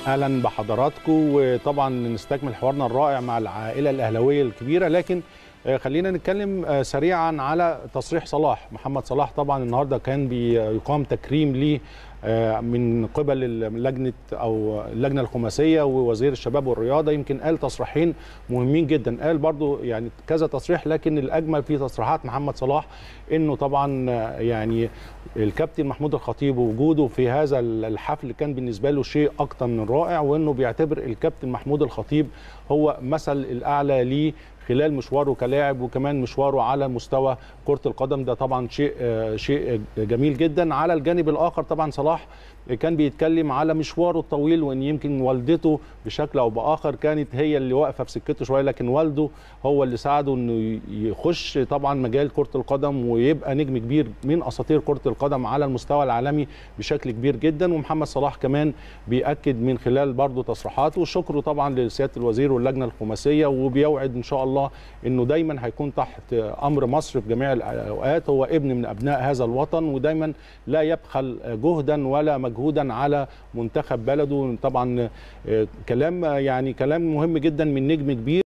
اهلا بحضراتكم وطبعا نستكمل حوارنا الرائع مع العائله الاهلاويه الكبيره لكن خلينا نتكلم سريعا على تصريح صلاح محمد صلاح طبعا النهارده كان بيقام تكريم ليه من قبل لجنه او اللجنه الخماسيه ووزير الشباب والرياضه يمكن قال تصريحين مهمين جدا قال برضو يعني كذا تصريح لكن الاجمل في تصريحات محمد صلاح انه طبعا يعني الكابتن محمود الخطيب وجوده في هذا الحفل كان بالنسبه له شيء اكتر من رائع وانه بيعتبر الكابتن محمود الخطيب هو مثل الاعلى ليه خلال مشواره كلاعب وكمان مشواره على مستوى كره القدم ده طبعا شيء شيء جميل جدا على الجانب الاخر طبعا صلاح كان بيتكلم على مشواره الطويل وان يمكن والدته بشكل او باخر كانت هي اللي واقفه في سكته شويه لكن والده هو اللي ساعده انه يخش طبعا مجال كره القدم ويبقى نجم كبير من اساطير كره القدم على المستوى العالمي بشكل كبير جدا ومحمد صلاح كمان بياكد من خلال برضه تصريحاته وشكره طبعا لسياده الوزير واللجنه الخماسيه وبيوعد ان شاء الله انه دايما هيكون تحت امر مصر في جميع الاوقات هو ابن من ابناء هذا الوطن ودايما لا يبخل جهدا ولا مجهودا على منتخب بلده طبعا كلام يعني كلام مهم جدا من نجم كبير